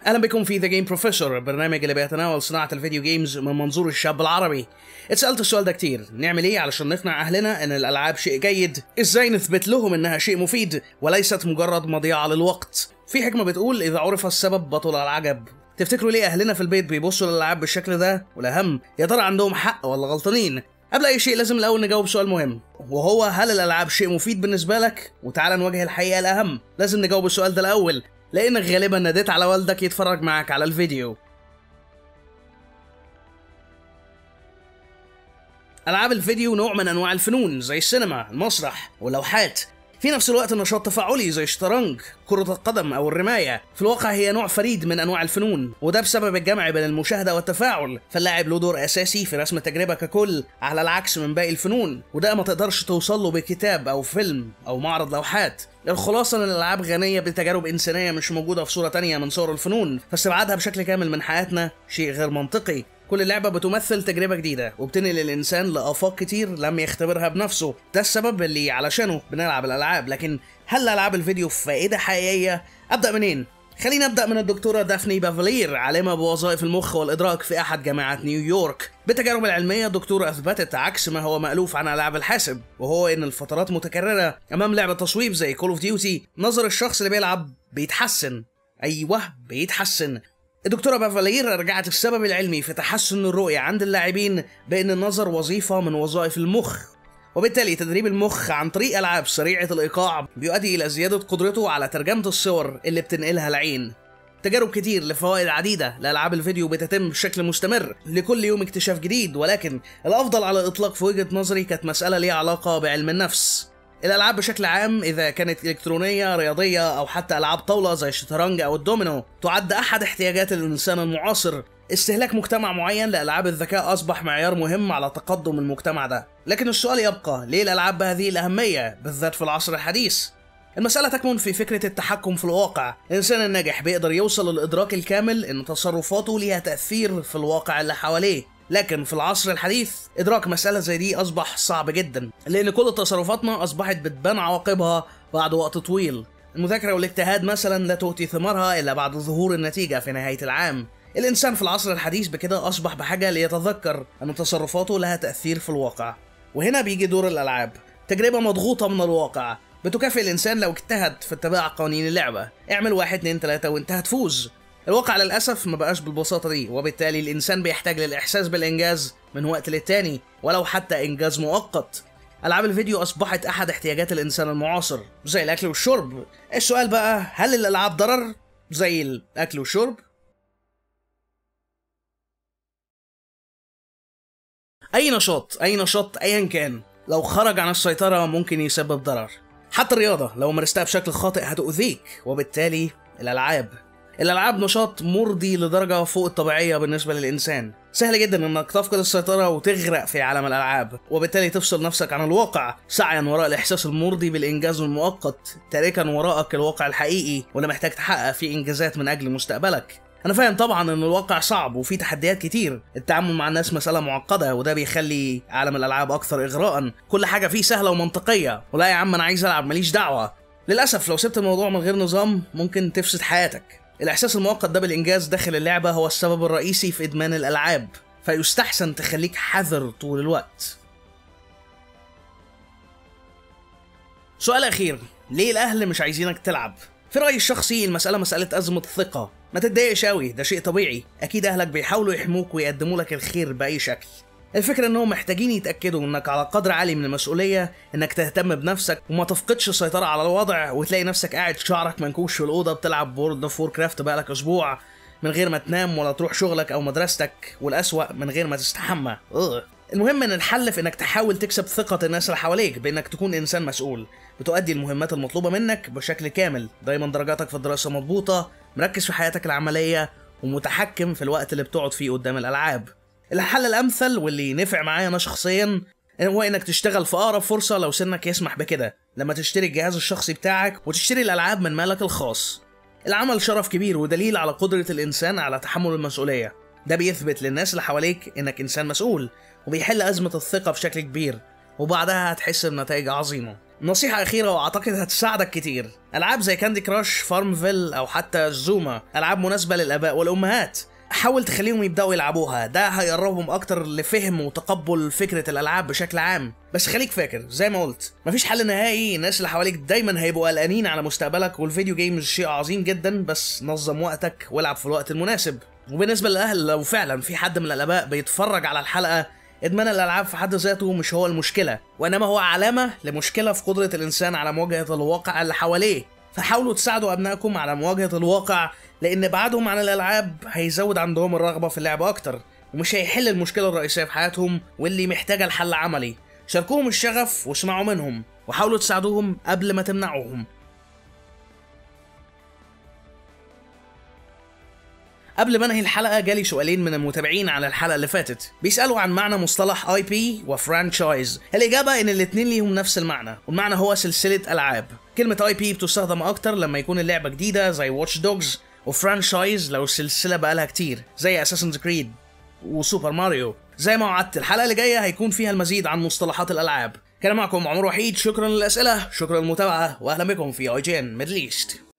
اهلا بكم في ذا جيم بروفيسور البرنامج اللي بيتناول صناعه الفيديو جيمز من منظور الشاب العربي اتسالت السؤال ده كتير نعمل ايه علشان نقنع اهلنا ان الالعاب شيء جيد ازاي نثبت لهم انها شيء مفيد وليست مجرد مضيعه للوقت في حكمه بتقول اذا عرف السبب بطل العجب تفتكروا ليه اهلنا في البيت بيبصوا للالعاب بالشكل ده والاهم يا ترى عندهم حق ولا غلطانين قبل اي شيء لازم الاول نجاوب سؤال مهم وهو هل الالعاب شيء مفيد بالنسبه لك وتعالى نواجه الحقيقه الاهم لازم نجاوب السؤال ده الاول لانك غالبا ناديت على والدك يتفرج معاك على الفيديو العاب الفيديو نوع من انواع الفنون زي السينما المسرح واللوحات في نفس الوقت نشاط تفاعلي زي الشطرنج كرة القدم أو الرماية في الواقع هي نوع فريد من أنواع الفنون وده بسبب الجمع بين المشاهدة والتفاعل فاللاعب له دور أساسي في رسم التجربة ككل على العكس من باقي الفنون وده ما تقدرش توصل له بكتاب أو فيلم أو معرض لوحات الخلاصة ان الالعاب غنية بتجارب انسانية مش موجودة في صورة تانية من صور الفنون فاستبعادها بشكل كامل من حياتنا شيء غير منطقي كل لعبة بتمثل تجربة جديدة وبتنقل الإنسان لآفاق كتير لم يختبرها بنفسه ده السبب اللي علشانه بنلعب الألعاب لكن هل ألعاب الفيديو فائدة حقيقية؟ أبدأ منين؟ خلينا نبدأ من الدكتورة دافني بافلير عالمة بوظائف المخ والإدراك في أحد جامعات نيويورك بالتجارب العلمية الدكتورة أثبتت عكس ما هو مألوف عن ألعاب الحاسب وهو إن الفترات متكررة أمام لعبة تصويب زي كول اوف ديوتي نظر الشخص اللي بيلعب بيتحسن أيوه بيتحسن الدكتورة بافالير رجعت السبب العلمي في تحسن الرؤية عند اللاعبين بأن النظر وظيفة من وظائف المخ وبالتالي تدريب المخ عن طريق ألعاب سريعة الإيقاع بيؤدي إلى زيادة قدرته على ترجمة الصور اللي بتنقلها العين تجارب كتير لفوائد عديدة لألعاب الفيديو بتتم بشكل مستمر لكل يوم اكتشاف جديد ولكن الأفضل على الإطلاق في وجهة نظري كانت مسألة ليها علاقة بعلم النفس الالعاب بشكل عام اذا كانت الكترونيه رياضيه او حتى العاب طاوله زي الشطرنج او الدومينو تعد احد احتياجات الانسان المعاصر استهلاك مجتمع معين لالعاب الذكاء اصبح معيار مهم على تقدم المجتمع ده لكن السؤال يبقى ليه الالعاب بهذه الاهميه بالذات في العصر الحديث المسألة تكمن في فكرة التحكم في الواقع، الإنسان الناجح بيقدر يوصل للإدراك الكامل إن تصرفاته ليها تأثير في الواقع اللي حواليه، لكن في العصر الحديث ادراك مساله زي دي اصبح صعب جدا لان كل تصرفاتنا اصبحت بتبان عواقبها بعد وقت طويل المذاكره والاجتهاد مثلا لا تؤتي ثمارها الا بعد ظهور النتيجه في نهايه العام الانسان في العصر الحديث بكده اصبح بحاجه ليتذكر ان تصرفاته لها تاثير في الواقع وهنا بيجي دور الالعاب تجربه مضغوطه من الواقع بتكافئ الانسان لو اجتهد في اتباع قوانين اللعبه اعمل واحد اتنين تلاته وانت هتفوز الواقع للأسف ما بقاش بالبساطة دي وبالتالي الإنسان بيحتاج للإحساس بالإنجاز من وقت للتاني ولو حتى إنجاز مؤقت ألعاب الفيديو أصبحت أحد احتياجات الإنسان المعاصر زي الأكل والشرب السؤال بقى هل الألعاب ضرر زي الأكل والشرب؟ أي نشاط أي نشاط أيا كان لو خرج عن السيطرة ممكن يسبب ضرر حتى الرياضة لو مارستها بشكل خاطئ هتؤذيك وبالتالي الألعاب الالعاب نشاط مرضي لدرجه فوق الطبيعيه بالنسبه للانسان سهل جدا انك تفقد السيطره وتغرق في عالم الالعاب وبالتالي تفصل نفسك عن الواقع سعيا وراء الاحساس المرضي بالانجاز المؤقت تاركا وراءك الواقع الحقيقي واللي محتاج تحقق فيه انجازات من اجل مستقبلك انا فاهم طبعا ان الواقع صعب وفيه تحديات كتير التعامل مع الناس مساله معقده وده بيخلي عالم الالعاب اكثر اغراء كل حاجه فيه سهله ومنطقيه ولا يا عم انا عايز العب ماليش دعوه للاسف لو سبت الموضوع من غير نظام ممكن تفسد حياتك الإحساس المؤقت ده بالإنجاز داخل اللعبة هو السبب الرئيسي في إدمان الألعاب فيستحسن تخليك حذر طول الوقت سؤال أخير ليه الأهل مش عايزينك تلعب؟ في رأيي الشخصي المسألة مسألة أزمة ثقة ما تتضايقش أوي ده شيء طبيعي أكيد أهلك بيحاولوا يحموك ويقدموا لك الخير بأي شكل الفكرة انهم محتاجين يتأكدوا انك على قدر عالي من المسؤولية انك تهتم بنفسك وما تفقدش السيطرة على الوضع وتلاقي نفسك قاعد شعرك منكوش في الأوضة بتلعب وورد اوف وور كرافت بقالك أسبوع من غير ما تنام ولا تروح شغلك أو مدرستك والأسوأ من غير ما تستحمى أغ. المهم ان الحل في انك تحاول تكسب ثقة الناس اللي حواليك بانك تكون انسان مسؤول بتؤدي المهمات المطلوبة منك بشكل كامل دايما درجاتك في الدراسة مضبوطة مركز في حياتك العملية ومتحكم في الوقت اللي بتقعد فيه قدام الألعاب الحل الامثل واللي نفع معايا انا شخصيا هو انك تشتغل في اقرب فرصه لو سنك يسمح بكده لما تشتري الجهاز الشخصي بتاعك وتشتري الالعاب من مالك الخاص العمل شرف كبير ودليل على قدره الانسان على تحمل المسؤوليه ده بيثبت للناس اللي حواليك انك انسان مسؤول وبيحل ازمه الثقه بشكل كبير وبعدها هتحس بنتائج عظيمه نصيحة أخيرة وأعتقد هتساعدك كتير ألعاب زي كاندي كراش فارمفيل أو حتى زوما ألعاب مناسبة للآباء والأمهات حاول تخليهم يبداوا يلعبوها ده هيقربهم اكتر لفهم وتقبل فكره الالعاب بشكل عام بس خليك فاكر زي ما قلت مفيش حل نهائي الناس اللي حواليك دايما هيبقوا قلقانين على مستقبلك والفيديو جيمز شيء عظيم جدا بس نظم وقتك والعب في الوقت المناسب وبالنسبه للاهل لو فعلا في حد من الاباء بيتفرج على الحلقه ادمان الالعاب في حد ذاته مش هو المشكله وانما هو علامه لمشكله في قدره الانسان على مواجهه الواقع اللي حواليه فحاولوا تساعدوا ابنائكم على مواجهه الواقع لان ابعادهم عن الالعاب هيزود عندهم الرغبه في اللعب اكتر ومش هيحل المشكله الرئيسيه في حياتهم واللي محتاجه الحل عملي شاركوهم الشغف واسمعوا منهم وحاولوا تساعدوهم قبل ما تمنعوهم قبل ما انهي الحلقه جالي سؤالين من المتابعين على الحلقه اللي فاتت بيسالوا عن معنى مصطلح اي بي وفرانشايز الاجابه ان الاثنين ليهم نفس المعنى والمعنى هو سلسله العاب كلمه اي بي بتستخدم اكتر لما يكون اللعبه جديده زي واتش دوجز وفرانشايز لو السلسله بقالها كتير زي اساسنز كريد وسوبر ماريو زي ما وعدت الحلقه اللي جايه هيكون فيها المزيد عن مصطلحات الالعاب كان معكم عمر وحيد شكرا للاسئله شكرا للمتابعه واهلا بكم في اي جي ان ميدل ايست